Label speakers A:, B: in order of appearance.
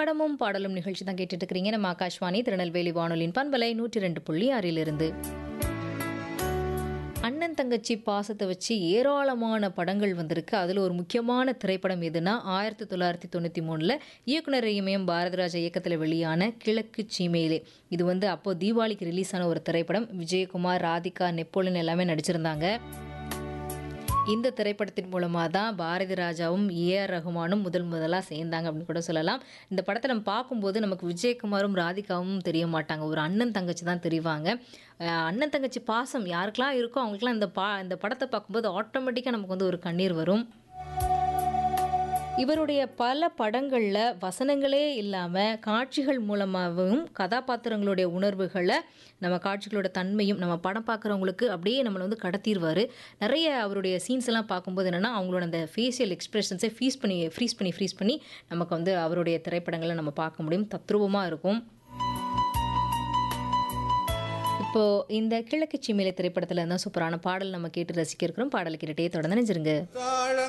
A: படமும் பாடலும் நிகழ்ச்சி தான் கேட்டுட்டு இருக்கிறீங்க நம்ம ஆகாஷ்வாணி திருநெல்வேலி வானொலியின் பண்பலை நூற்றி ரெண்டு புள்ளி ஆறிலிருந்து அண்ணன் தங்கச்சி பாசத்தை வச்சு ஏராளமான படங்கள் வந்திருக்கு அதில் ஒரு முக்கியமான திரைப்படம் எதுனா ஆயிரத்தி தொள்ளாயிரத்தி தொண்ணூற்றி மூணில் இயக்குனர் இமயம் பாரதிராஜா இயக்கத்தில் வெளியான கிழக்கு சீமையிலே இது வந்து அப்போது தீபாவளிக்கு ரிலீஸ் ஆன ஒரு திரைப்படம் விஜயகுமார் ராதிகா நெப்போலியன் எல்லாமே நடிச்சிருந்தாங்க இந்த திரைப்படத்தின் மூலமாக தான் பாரதி ராஜாவும் ஏஆர் ரகுமானும் முதல் முதலாக சேர்ந்தாங்க அப்படின்னு கூட சொல்லலாம் இந்த படத்தை நம்ம பார்க்கும்போது நமக்கு விஜயகுமாரும் ராதிகாவும் தெரிய மாட்டாங்க ஒரு அண்ணன் தங்கச்சி தான் தெரிவாங்க அஹ் அண்ணன் தங்கச்சி பாசம் யாருக்கெல்லாம் இருக்கோ அவங்களுக்குலாம் இந்த பா இந்த படத்தை பார்க்கும்போது ஆட்டோமேட்டிக்காக நமக்கு வந்து ஒரு கண்ணீர் வரும் இவருடைய பல படங்களில் வசனங்களே இல்லாமல் காட்சிகள் மூலமாகவும் கதாபாத்திரங்களுடைய உணர்வுகளை நம்ம காட்சிகளோட தன்மையும் நம்ம படம் பார்க்குறவங்களுக்கு அப்படியே நம்மளை வந்து கடத்திடுவார் நிறைய அவருடைய சீன்ஸ் எல்லாம் பார்க்கும்போது என்னென்னா அவங்களோட அந்த ஃபேஷியல் எக்ஸ்பிரஷன்ஸை ஃபீஸ் பண்ணி ஃப்ரீஸ் பண்ணி ஃப்ரீஸ் பண்ணி நமக்கு வந்து அவருடைய திரைப்படங்களை நம்ம பார்க்க முடியும் தத்ரூபமாக இருக்கும் இப்போது இந்த கிழக்கு சீமையில திரைப்படத்தில் தான் சூப்பரான பாடல் நம்ம கேட்டு ரசிக்க இருக்கிறோம் பாடல் கேட்டுட்டே தொடர்ந்து நினைச்சிருங்க